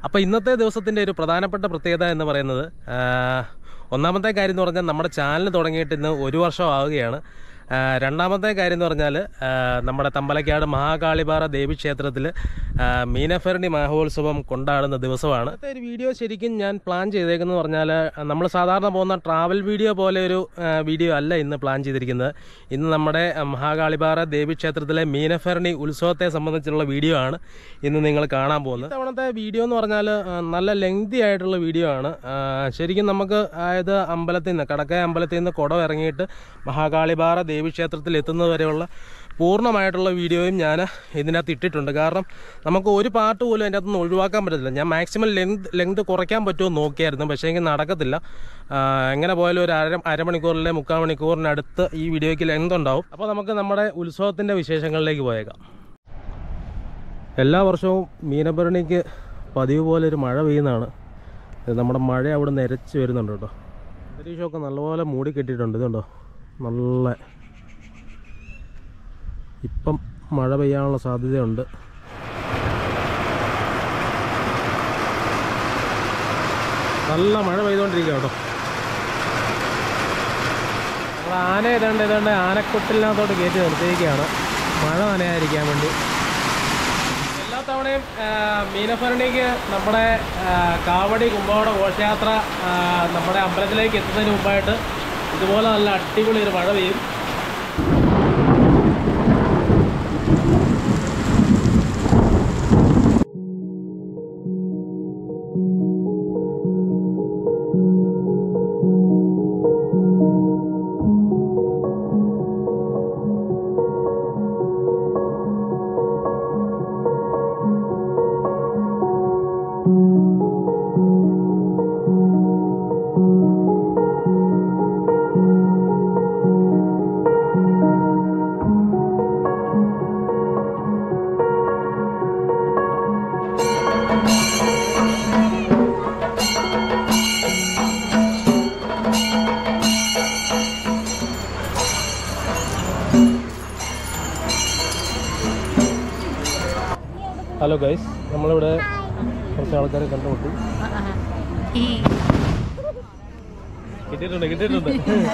അപ്പോൾ ഇന്നത്തെ ദിവസത്തിൻ്റെ ഒരു പ്രധാനപ്പെട്ട പ്രത്യേകത എന്ന് പറയുന്നത് ആ, ഒന്നാമത്തെ കാര്യം എന്ന് പറഞ്ഞാൽ നമ്മുടെ ചാനൽ തുടങ്ങിയിട്ട് ഇന്ന് ഒരു വർഷം ആവുകയാണ് ആ, രണ്ടാമത്തെ കാര്യം എന്ന് പറഞ്ഞാൽ ആ, നമ്മുടെ തമ്പലക്കാട് മഹാകാളിപാറ ദേവീക്ഷേത്രത്തിൽ മീനഫെരണി മഹോത്സവം കൊണ്ടാടുന്ന ദിവസമാണ് ഇന്നത്തെ ഒരു വീഡിയോ ശരിക്കും ഞാൻ പ്ലാൻ ചെയ്തേക്കുന്നത് പറഞ്ഞാൽ നമ്മൾ സാധാരണ പോകുന്ന ട്രാവൽ വീഡിയോ പോലെ ഒരു ആ, വീഡിയോ അല്ല ഇന്ന് പ്ലാൻ ചെയ്തിരിക്കുന്നത് ഇന്ന് നമ്മുടെ ആ, മഹാകാളിപാറ ദേവീക്ഷേത്രത്തിലെ മീനഫെരണി ഉത്സവത്തെ സംബന്ധിച്ചുള്ള വീഡിയോ ആണ് ഇന്ന് നിങ്ങൾ കാണാൻ പോകുന്നത് ഇത്തവണത്തെ വീഡിയോ എന്ന് പറഞ്ഞാൽ ആ, നല്ല ലെങ്തി ആയിട്ടുള്ള വീഡിയോ ആണ് ആ, ശരിക്കും നമുക്ക് അതായത് അമ്പലത്തിൽ നിന്ന് കടക്കയ അമ്പലത്തിൽ നിന്ന് കുടം ഇറങ്ങിയിട്ട് മഹാകാളിപാറ ദേവീക്ഷേത്രത്തിൽ എത്തുന്നത് വരെയുള്ള പൂർണ്ണമായിട്ടുള്ള വീഡിയോയും ഞാൻ ഇതിനകത്ത് ഇട്ടിട്ടുണ്ട് കാരണം നമുക്ക് ഒരു പാർട്ട് പോലും അതിൻ്റെ അകത്തുനിന്ന് ഒഴിവാക്കാൻ പറ്റത്തില്ല ഞാൻ മാക്സിമം ലെങ്ത് ലെങ്ത് കുറയ്ക്കാൻ പറ്റുമോ എന്ന് നോക്കിയായിരുന്നു പക്ഷേ എങ്കിൽ നടക്കത്തില്ല ആ, എങ്ങനെ പോയാലും ഒരു അര അരമണിക്കൂറിലെ മുക്കാൽ മണിക്കൂറിനടുത്ത് ഈ വീഡിയോയ്ക്ക് ലെങ്ത് ഉണ്ടാവും അപ്പോൾ നമുക്ക് നമ്മുടെ ഉത്സവത്തിൻ്റെ വിശേഷങ്ങളിലേക്ക് പോയേക്കാം എല്ലാ വർഷവും മീനഭരണിക്ക് പതിവ് പോലെ ഒരു മഴ പെയ്യുന്നതാണ് ഇത് നമ്മുടെ മഴ അവിടെ നിരച്ച് വരുന്നുണ്ട് കേട്ടോ അന്തരീക്ഷമൊക്കെ നല്ലപോലെ മൂടി കെട്ടിയിട്ടുണ്ട് ഇതുണ്ടോ നല്ല ഇപ്പം മഴ പെയ്യാനുള്ള സാധ്യതയുണ്ട് നല്ല മഴ പെയ്തുകൊണ്ടിരിക്കുക കേട്ടോ നമ്മൾ ആന ഏതാണ്ട് ഏതാണ്ട് ആനക്കൊട്ടിലിനകത്തോട്ട് കയറ്റി നിർത്തിയിരിക്കുകയാണ് മഴ നനയാതിരിക്കാൻ വേണ്ടി എല്ലാ തവണയും ആ, മീനഭരണിക്ക് നമ്മുടെ ആ, കാവടി കുമ്പകോട ഘോഷയാത്ര ആ, നമ്മുടെ അമ്പലത്തിലേക്ക് എത്തുന്നതിന് മുമ്പായിട്ട് ഇതുപോലെ നല്ല അടിപൊളി ഒരു മഴ പെയ്യും ഹലോ ഗൈസ് നമ്മളിവിടെ കുറച്ച് ആൾക്കാരെ കണ്ടുമുട്ടി കിട്ടിയിട്ടുണ്ട് കിട്ടിയിട്ടുണ്ട്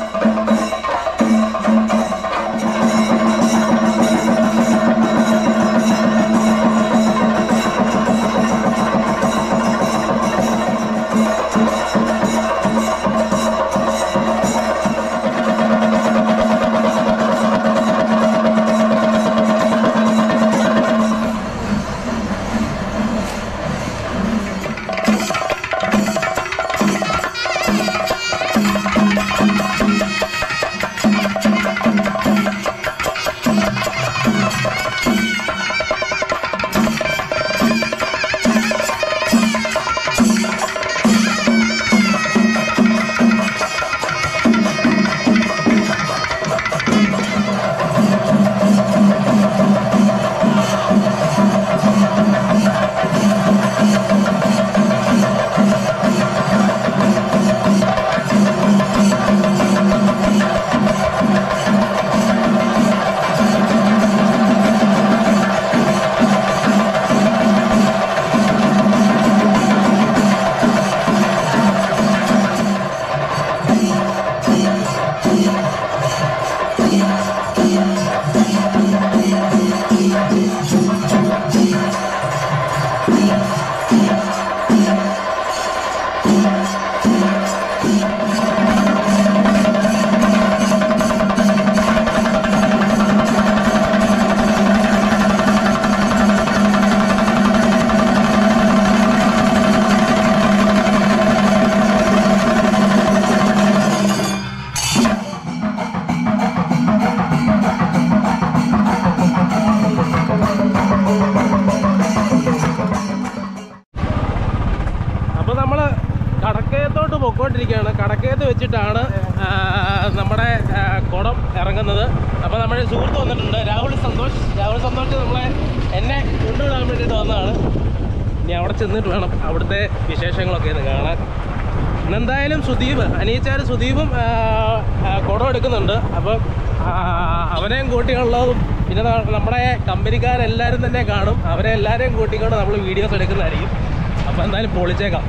അപ്പോൾ നമ്മൾ കടക്കയത്തോട്ട് പൊക്കോണ്ടിരിക്കുകയാണ് കടക്കയത്ത് വെച്ചിട്ടാണ് ആ, നമ്മുടെ ആ, കുടം ഇറങ്ങുന്നത് അപ്പോൾ നമ്മുടെ സുഹൃത്ത് വന്നിട്ടുണ്ട് രാഹുൽ സന്തോഷ് രാഹുൽ സന്തോഷ് നമ്മളെ എന്നെ കൊണ്ടുവിടാൻ വേണ്ടിയിട്ട് വന്നതാണ് ഇനി അവിടെ ചെന്നിട്ട് വേണം അവിടുത്തെ വിശേഷങ്ങളൊക്കെ ഒന്ന് കാണാൻ ഇന്നെന്തായാലും സുദീപ് അനിയച്ചാർ സുദീപും ആ, ആ, കുടം എടുക്കുന്നുണ്ട് അപ്പം ആ, അവനെയും കൂട്ടിയുള്ളതും പിന്നെ ന- നമ്മുടെ കമ്പനിക്കാരെല്ലാവരും തന്നെ കാണും അവരെ എല്ലാവരെയും കൂട്ടിക്കൊണ്ട് നമ്മൾ വീഡിയോസ് എടുക്കുന്നതായിരിക്കും അപ്പം എന്തായാലും പൊളിച്ചേക്കാം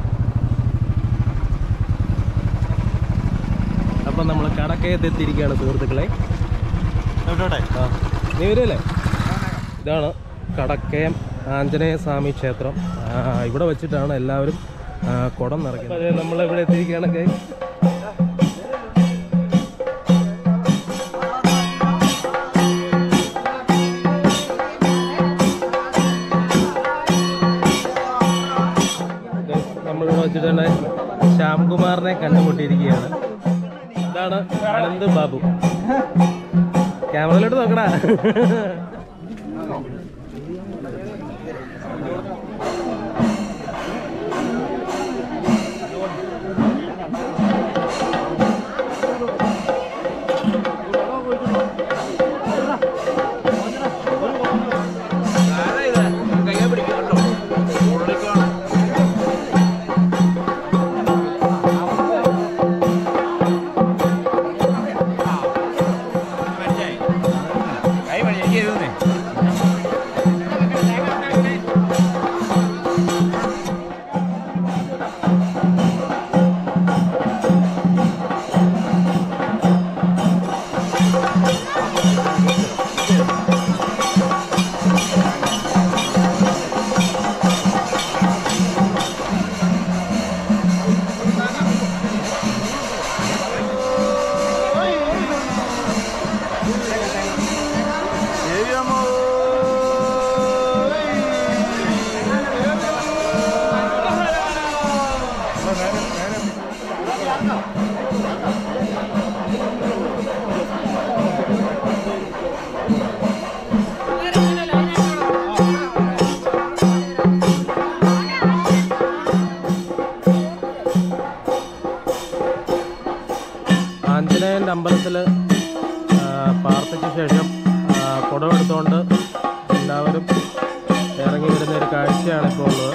അപ്പം നമ്മൾ കടക്കയത്ത് എത്തിയിരിക്കുകയാണ് സുഹൃത്തുക്കളെ ആ നീ വരുമല്ലേ ഇതാണ് കടക്കയം ആഞ്ജനേയ സ്വാമി ക്ഷേത്രം ആ, ഇവിടെ വെച്ചിട്ടാണ് എല്ലാവരും ആ, കുടം നിറയ്ക്കുന്നത് നമ്മൾ ഇവിടെ എത്തിയിരിക്കുകയാണെങ്കിൽ നമ്മളിവിടെ വെച്ചിട്ടുണ്ട് ശ്യാംകുമാറിനെ കണ്ടുമുട്ടിയിരിക്കുകയാണ് ഇതാണ് അനന്ത് ബാബു ക്യാമറയിലോട്ട് നോക്കടാ ആഞ്ജനേയൻ്റെ അമ്പലത്തിൽ പ്രാർത്ഥിച്ച ശേഷം ആ, കുടമെടുത്തുകൊണ്ട് എല്ലാവരും ഇറങ്ങി വരുന്ന ഒരു കാഴ്ചയാണ് ഇപ്പോൾ ഉള്ളത്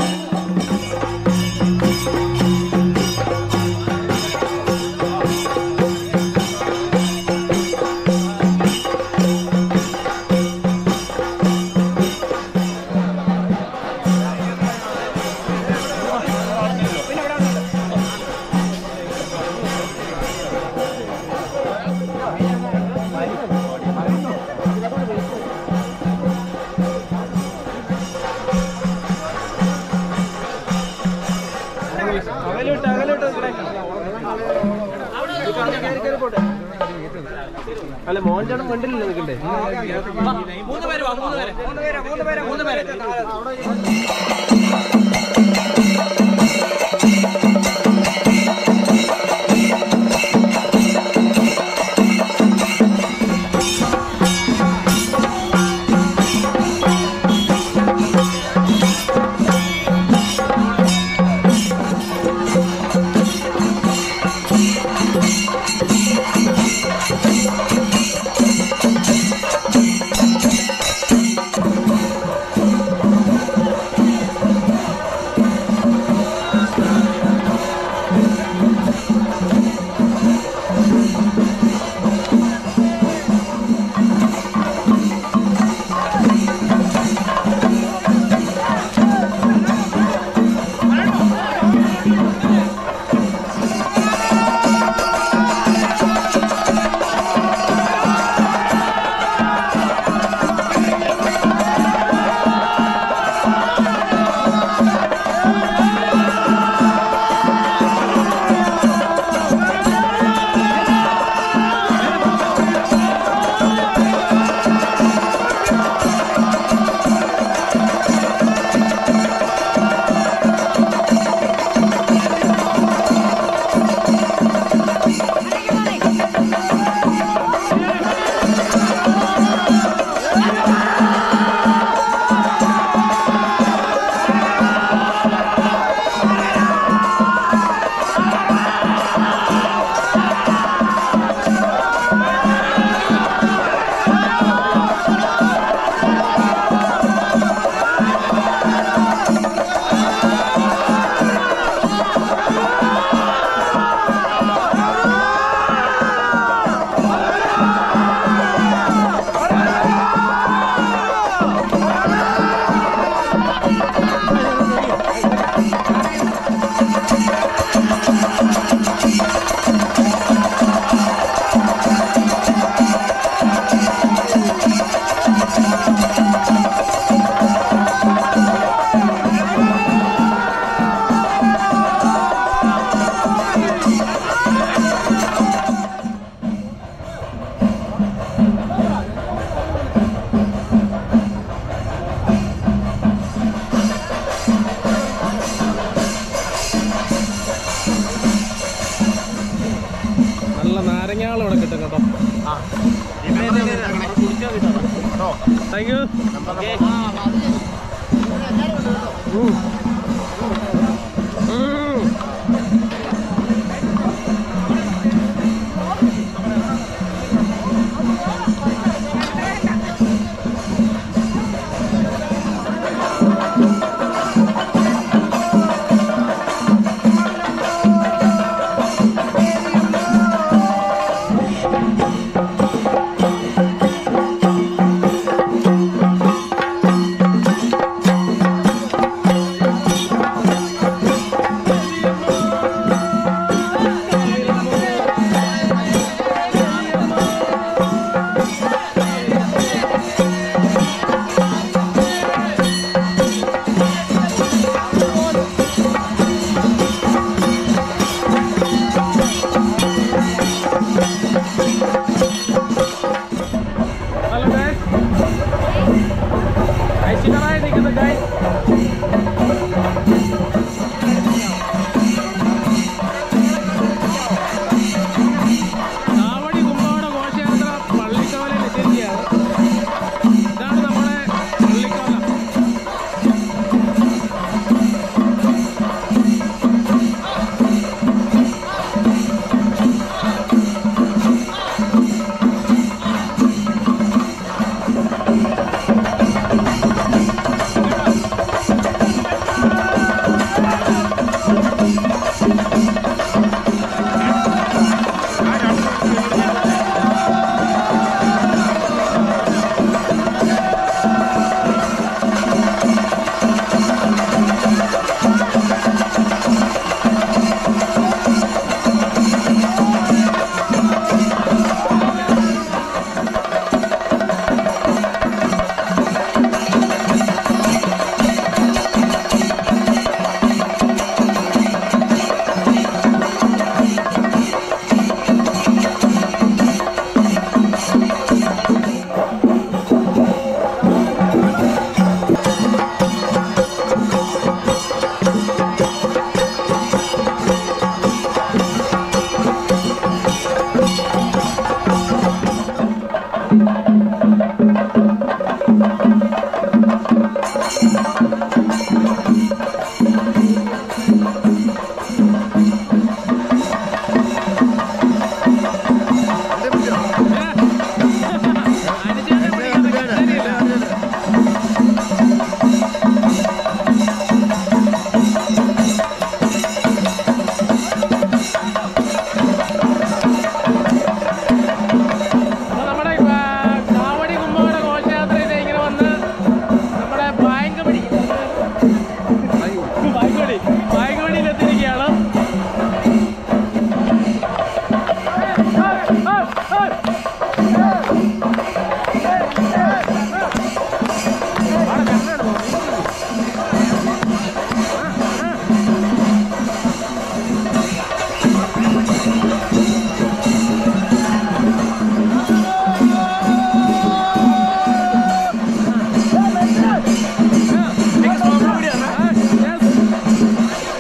അല്ല മോഹൻചാടൻ കണ്ടില്ലല്ലോ നിൽക്കണ്ടേ താങ്ക് യു ഹലോ ഗൈസ് ഐശ്വര്യമായി നിൽക്കുന്ന ഗൈസ് കാവടി കുമ്പാട ഘോഷയാത്ര പള്ളിക്കവലയിൽ എത്തിയിരിക്കുകയാണ് ഇതാണ് നമ്മുടെ പള്ളിക്കവല അപ്പൊ നമ്മുടെ ആ, കാവടി കുമ്പാട ഘോഷയാത്രയിൽ ഇങ്ങനെ വന്ന് നമ്മുടെ ബാങ്കമടി ബാങ്കമടി ബാങ്കമടിയിൽ എത്തിയിരിക്കുകയാണ് Yes.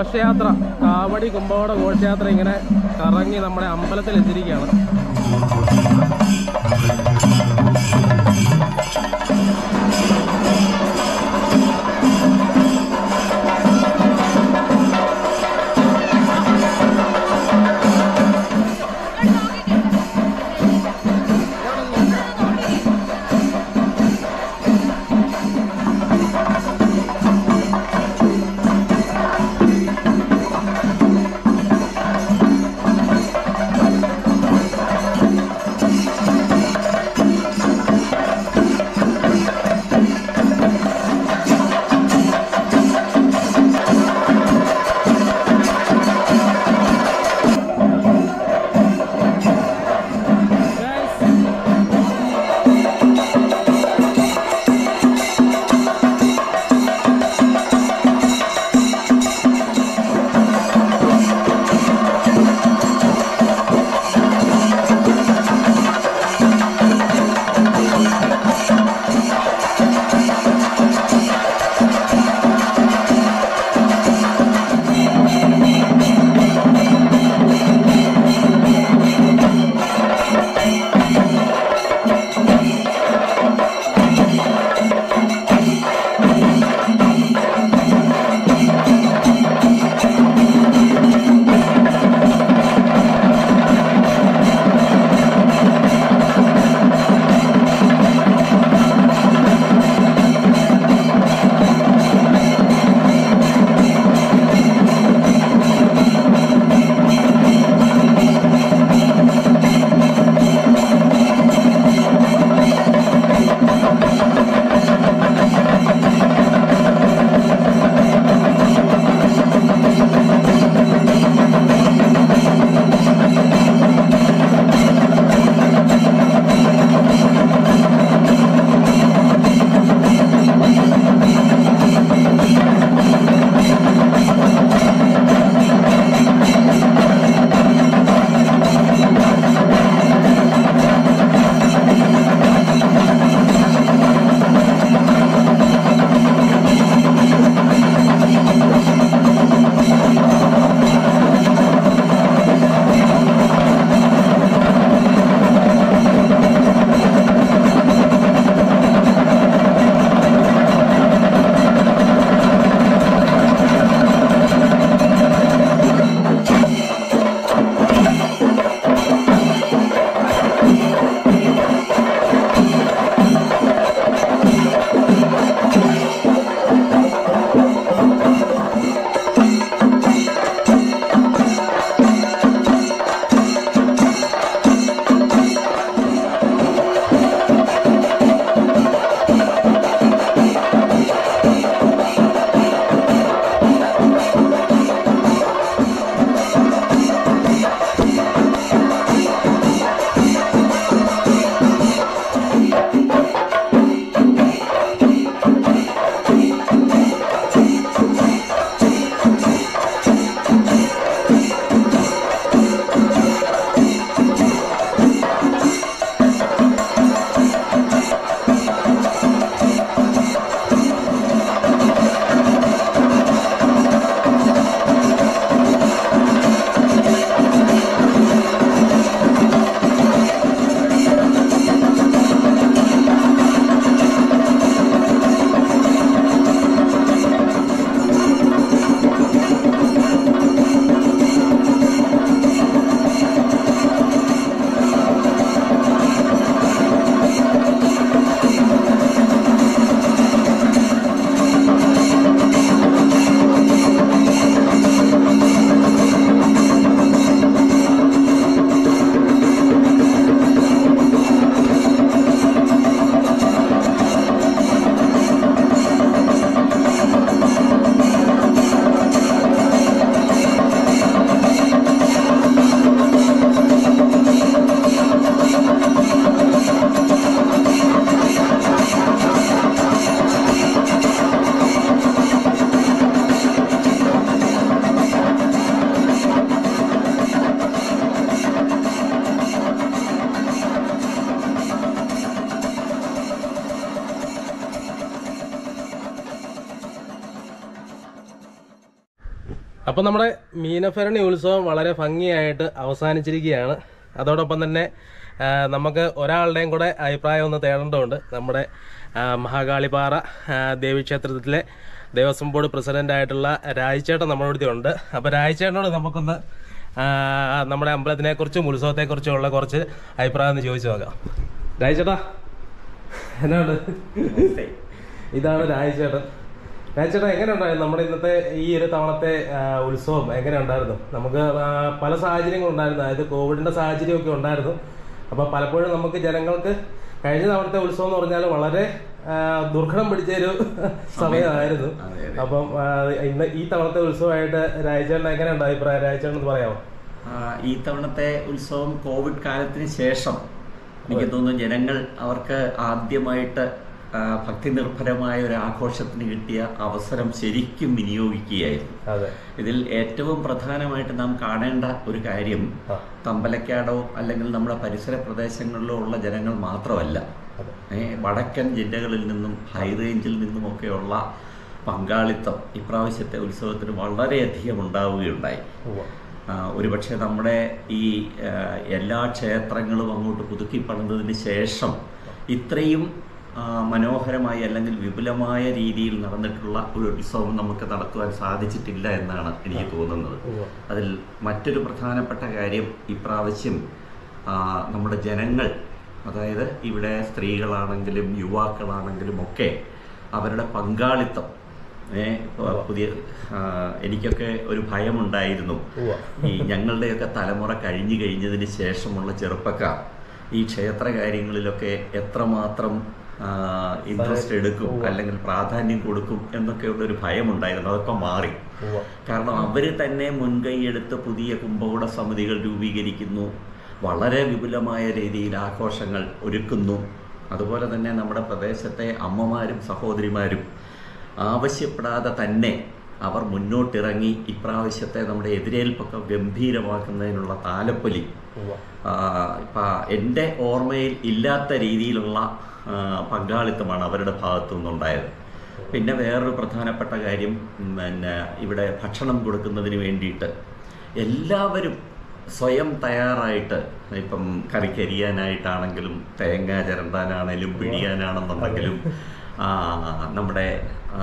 ഘോഷയാത്ര കാവടി കുമ്പോടെ ഘോഷയാത്ര ഇങ്ങനെ കറങ്ങി നമ്മുടെ അമ്പലത്തിൽ എത്തിയിരിക്കുകയാണ് അപ്പോൾ നമ്മുടെ മീനഭരണി ഉത്സവം വളരെ ഭംഗിയായിട്ട് അവസാനിച്ചിരിക്കുകയാണ് അതോടൊപ്പം തന്നെ ആ, നമുക്ക് ഒരാളുടെയും കൂടെ അഭിപ്രായം ഒന്ന് തേടേണ്ടതുണ്ട് നമ്മുടെ ആ, മഹാകാളിപ്പാറ ആ, ദേവീക്ഷേത്രത്തിലെ ദേവസ്വം ബോർഡ് പ്രസിഡന്റ് ആയിട്ടുള്ള രാജചേട്ടൻ നമ്മുടെ അടുത്ത് ഉണ്ട് അപ്പോൾ രാജചേട്ടനോട് നമുക്കൊന്ന് ആ, നമ്മുടെ അമ്പലത്തിനെ കുറിച്ചും ഉത്സവത്തെക്കുറിച്ചും ഉള്ള കുറച്ച് അഭിപ്രായം ഒന്ന് ചോദിച്ചു നോക്കാം രാജചേട്ടാ എന്നാണ് ഇതാണ് രാജചേട്ടൻ രാജചേട്ടാ എങ്ങനെ ഉണ്ടായിരുന്നു നമ്മുടെ ഇന്നത്തെ ഈ ഒരു തവണത്തെ ആ, ഉത്സവം എങ്ങനെ ഉണ്ടായിരുന്നു നമുക്ക് ആ, പല സാഹചര്യങ്ങളും ഉണ്ടായിരുന്നു അതായത് കോവിഡിന്റെ സാഹചര്യമൊക്കെ ഉണ്ടായിരുന്നു അപ്പൊ പലപ്പോഴും നമുക്ക് ജനങ്ങൾക്ക് കഴിഞ്ഞ തവണത്തെ ഉത്സവം എന്ന് പറഞ്ഞാൽ വളരെ ആ, ദുർഘടം പിടിച്ച ഒരു സമയമായിരുന്നു അതെ, അതെ. അപ്പം ആ, ഇന്ന് ഈ തവണത്തെ ഉത്സവമായിട്ട് രാജചേട്ടൻ എങ്ങനെ ഉണ്ട് അഭിപ്രായം രാജചേട്ടൻ ഒന്ന് പറയാമോ ആ, ഈ തവണത്തെ ഉത്സവം കോവിഡ് കാലത്തിന് ശേഷം എനിക്ക് തോന്നുന്നു ജനങ്ങൾ അവർക്ക് ആദ്യമായിട്ട് ആ, ഭക്തി നിർഭരമായ ഒരു ആഘോഷത്തിന് കിട്ടിയ അവസരം ശരിക്കും വിനിയോഗിക്കുകയായിരുന്നു അതെ ഇതിൽ ഏറ്റവും പ്രധാനമായിട്ട് നാം കാണേണ്ട ഒരു കാര്യം ആ, തമ്പലക്കാടോ അല്ലെങ്കിൽ നമ്മുടെ പരിസര പ്രദേശങ്ങളിലോ ഉള്ള ജനങ്ങൾ മാത്രമല്ല അതെ ഏ, വടക്കൻ ജില്ലകളിൽ നിന്നും ഹൈ റേഞ്ചിൽ നിന്നുമൊക്കെയുള്ള പങ്കാളിത്തം ഇപ്രാവശ്യത്തെ ഉത്സവത്തിന് വളരെയധികം ഉണ്ടാവുകയുണ്ടായി ഉവ്വ. ആ, ഒരുപക്ഷെ നമ്മുടെ ഈ ആ, എല്ലാ ക്ഷേത്രങ്ങളും അങ്ങോട്ട് പുതുക്കി പണിതതിന് ശേഷം ഇത്രയും ആ, മനോഹരമായി അല്ലെങ്കിൽ വിപുലമായ രീതിയിൽ നടന്നിട്ടുള്ള ഒരു ഉത്സവം നമുക്ക് നടത്തുവാൻ സാധിച്ചിട്ടില്ല എന്നാണ് എനിക്ക് തോന്നുന്നത് ഉവ്വ. അതിൽ മറ്റൊരു പ്രധാനപ്പെട്ട കാര്യം ഇപ്രാവശ്യം ആ, നമ്മുടെ ജനങ്ങൾ അതായത് ഇവിടെ സ്ത്രീകളാണെങ്കിലും യുവാക്കളാണെങ്കിലും ഒക്കെ അവരുടെ പങ്കാളിത്തം ഏ, ഇപ്പൊ പുതിയ ആ, എനിക്കൊക്കെ ഒരു ഭയമുണ്ടായിരുന്നു ഉവ്വ. ഈ ഞങ്ങളുടെയൊക്കെ തലമുറ കഴിഞ്ഞു കഴിഞ്ഞതിന് ശേഷമുള്ള ചെറുപ്പക്കാർ ഈ ക്ഷേത്ര കാര്യങ്ങളിലൊക്കെ എത്രമാത്രം ഇൻട്രസ്റ്റ് എടുക്കും അല്ലെങ്കിൽ പ്രാധാന്യം കൊടുക്കും എന്നൊക്കെയുള്ള ഒരു ഭയമുണ്ടായിരുന്നു അതൊക്കെ മാറി ഉവ്വ. കാരണം അവർ തന്നെ മുൻകൈയെടുത്ത് പുതിയ കുംഭകൂട സമിതികൾ രൂപീകരിക്കുന്നു വളരെ വിപുലമായ രീതിയിൽ ആഘോഷങ്ങൾ ഒരുക്കുന്നു അതുപോലെ തന്നെ നമ്മുടെ പ്രദേശത്തെ അമ്മമാരും സഹോദരിമാരും ആവശ്യപ്പെടാതെ തന്നെ അവർ മുന്നോട്ടിറങ്ങി ഇപ്രാവശ്യത്തെ നമ്മുടെ എതിരേൽപ്പൊക്കെ ഗംഭീരമാക്കുന്നതിനുള്ള താലപ്പൊലി ഉവ്വ. ആ, ഇപ്പ എൻ്റെ ഓർമ്മയിൽ ഇല്ലാത്ത രീതിയിലുള്ള ആ, പങ്കാളിത്തമാണ് അവരുടെ ഭാഗത്തു നിന്നുണ്ടായത് പിന്നെ വേറൊരു പ്രധാനപ്പെട്ട കാര്യം ഉം, പിന്നെ ഇവിടെ ഭക്ഷണം കൊടുക്കുന്നതിന് വേണ്ടിയിട്ട് എല്ലാവരും സ്വയം തയ്യാറായിട്ട് ഇപ്പം കറിക്കരിയാനായിട്ടാണെങ്കിലും തേങ്ങ ചിരണ്ടാനാണെങ്കിലും പിഴിയാനാണെന്നുണ്ടെങ്കിലും ആ, നമ്മുടെ ആ,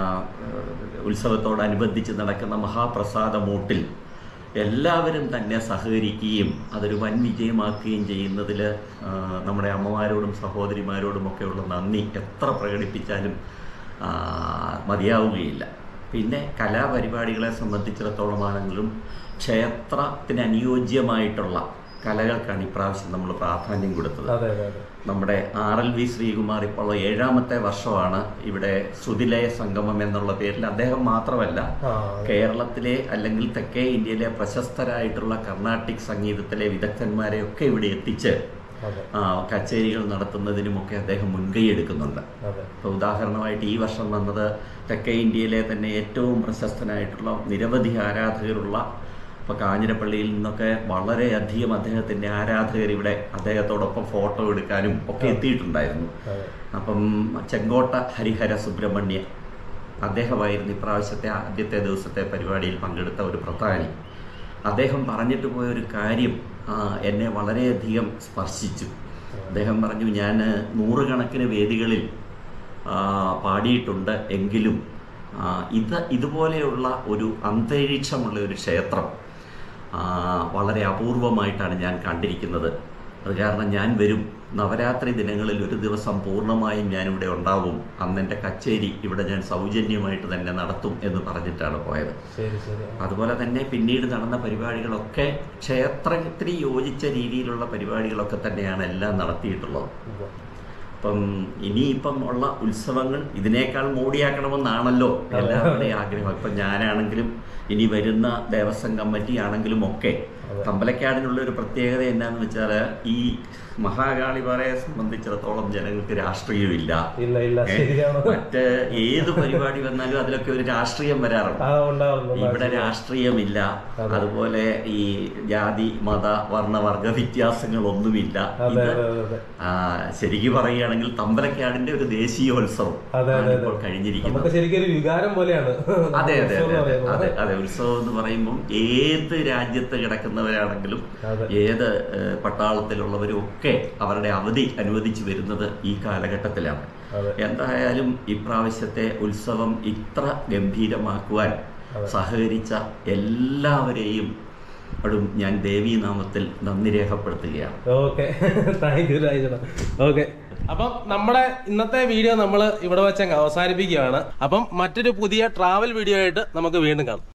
ഉത്സവത്തോടനുബന്ധിച്ച് നടക്കുന്ന മഹാപ്രസാദമൂട്ടിൽ എല്ലാവരും തന്നെ സഹകരിക്കുകയും അതൊരു വൻ വിജയമാക്കുകയും ചെയ്യുന്നതിൽ നമ്മുടെ അമ്മമാരോടും സഹോദരിമാരോടുമൊക്കെയുള്ള നന്ദി എത്ര പ്രകടിപ്പിച്ചാലും ആ, മതിയാവുകയില്ല പിന്നെ കലാപരിപാടികളെ സംബന്ധിച്ചിടത്തോളമാണെങ്കിലും ക്ഷേത്രത്തിന് അനുയോജ്യമായിട്ടുള്ള കലകൾക്കാണ് ഇപ്രാവശ്യം നമ്മൾ പ്രാധാന്യം കൊടുത്തത് അതെ അതെ അതെ നമ്മുടെ ആർ എൽ വി ശ്രീകുമാർ ഇപ്പോൾ ഏഴാമത്തെ വർഷമാണ് ഇവിടെ ശ്രുതിലയ സംഗമം എന്നുള്ള പേരിൽ അദ്ദേഹം മാത്രമല്ല ആ കേരളത്തിലെ അല്ലെങ്കിൽ തെക്കേ ഇന്ത്യയിലെ പ്രശസ്തരായിട്ടുള്ള കർണാട്ടിക് സംഗീതത്തിലെ വിദഗ്ധന്മാരെയൊക്കെ ഇവിടെ എത്തിച്ച് അതെ ആ, കച്ചേരികൾ നടത്തുന്നതിനുമൊക്കെ അദ്ദേഹം മുൻകൈ എടുക്കുന്നുണ്ട് അതെ ഇപ്പോൾ ഉദാഹരണമായിട്ട് ഈ വർഷം വന്നത് തെക്കേ ഇന്ത്യയിലെ തന്നെ ഏറ്റവും പ്രശസ്തനായിട്ടുള്ള നിരവധി ആരാധകരുള്ള ഇപ്പോൾ കാഞ്ഞിരപ്പള്ളിയിൽ നിന്നൊക്കെ വളരെയധികം അദ്ദേഹത്തിൻ്റെ ആരാധകർ ഇവിടെ അദ്ദേഹത്തോടൊപ്പം ഫോട്ടോ എടുക്കാനും ഒക്കെ എത്തിയിട്ടുണ്ടായിരുന്നു അതെ അപ്പം ചെങ്കോട്ട ഹരിഹര സുബ്രഹ്മണ്യ അദ്ദേഹമായിരുന്നു ഇപ്രാവശ്യത്തെ ആദ്യത്തെ ദിവസത്തെ പരിപാടിയിൽ പങ്കെടുത്ത ഒരു പ്രധാനി അദ്ദേഹം പറഞ്ഞിട്ട് പോയ ഒരു കാര്യം ആ, എന്നെ വളരെയധികം സ്പർശിച്ചു അദ്ദേഹം പറഞ്ഞു ഞാൻ നൂറുകണക്കിന് വേദികളിൽ ആ, പാടിയിട്ടുണ്ട് എങ്കിലും ആ, ഇത് ഇതുപോലെയുള്ള ഒരു അന്തരീക്ഷമുള്ള ഒരു ക്ഷേത്രം ആ, വളരെ അപൂർവമായിട്ടാണ് ഞാൻ കണ്ടിരിക്കുന്നത് അത് കാരണം ഞാൻ വരും നവരാത്രി ദിനങ്ങളിൽ ഒരു ദിവസം പൂർണ്ണമായും ഞാനിവിടെ ഉണ്ടാവും അന്ന് എൻ്റെ കച്ചേരി ഇവിടെ ഞാൻ സൗജന്യമായിട്ട് തന്നെ നടത്തും എന്ന് പറഞ്ഞിട്ടാണ് പോയത് ശരി ശരി അതുപോലെ തന്നെ പിന്നീട് നടന്ന പരിപാടികളൊക്കെ ക്ഷേത്രത്തിന് യോജിച്ച രീതിയിലുള്ള പരിപാടികളൊക്കെ തന്നെയാണ് എല്ലാം നടത്തിയിട്ടുള്ളത് ഉവ്വ. അപ്പം ഇനിയിപ്പം ഉള്ള ഉത്സവങ്ങൾ ഇതിനേക്കാൾ മോടിയാക്കണമെന്നാണല്ലോ എല്ലാവരുടെയും ആഗ്രഹം ഇപ്പം ഞാനാണെങ്കിലും ഇനി വരുന്ന ദേവസ്വം കമ്മിറ്റി ആണെങ്കിലും ഒക്കെ തമ്പലക്കാടിനുള്ള ഒരു പ്രത്യേകത എന്നാന്ന് വെച്ചാൽ ഈ മഹാകാളിപാറയെ സംബന്ധിച്ചിടത്തോളം ജനങ്ങൾക്ക് രാഷ്ട്രീയമില്ല ഇല്ല ഇല്ല ഏ? ശരിയാണ് മറ്റ് ഏത് പരിപാടി വന്നാലും അതിലൊക്കെ ഒരു രാഷ്ട്രീയം വരാറുണ്ട് ആ ഉണ്ടാവുന്നു ഇവിടെ രാഷ്ട്രീയമില്ല അതുപോലെ ഈ ജാതി മത വർണ്ണ വർഗ വ്യത്യാസങ്ങളൊന്നുമില്ല അതെ ഇത് അതെ അതെ അതെ ആ, ശരിക്കും പറയുകയാണെങ്കിൽ തമ്പലക്കാടിന്റെ ഒരു ദേശീയോത്സവം അതെ, ആണ് അതെ, ഇപ്പോൾ കഴിഞ്ഞിരിക്കുന്നത് നമുക്ക് ശരിക്കും ഒരു വികാരം പോലെയാണ് അതെ അതെ ഉത്സവം അതെ എന്ന് അതെ പറയുന്നത്. അതെ അതെ ഉത്സവം എന്ന് പറയുമ്പോൾ ഏത് രാജ്യത്ത് കിടക്കുന്നവരാണെങ്കിലും അതെ. ഏത് ഏഹ്, പട്ടാളത്തിലുള്ളവരും ഒക്കെ അവരുടെ അവധി അനുവദിച്ചു വരുന്നത് ഈ കാലഘട്ടത്തിലാണ് അതെ. എന്തായാലും ഇപ്രാവശ്യത്തെ ഉത്സവം ഇത്ര ഗംഭീരമാക്കുവാൻ സഹകരിച്ച എല്ലാവരെയും ടും ഞാൻ ദേവീനാമത്തിൽ നന്ദി രേഖപ്പെടുത്തുകയാണ് ഓക്കെ താങ്ക് യു രാജേട്ടാ ഓക്കെ അപ്പം നമ്മുടെ ഇന്നത്തെ വീഡിയോ നമ്മൾ ഇവിടെ വെച്ച് അങ്ങ് അവസാനിപ്പിക്കുകയാണ് അപ്പം മറ്റൊരു പുതിയ ട്രാവൽ വീഡിയോ ആയിട്ട് നമുക്ക് വീണ്ടും കാണാം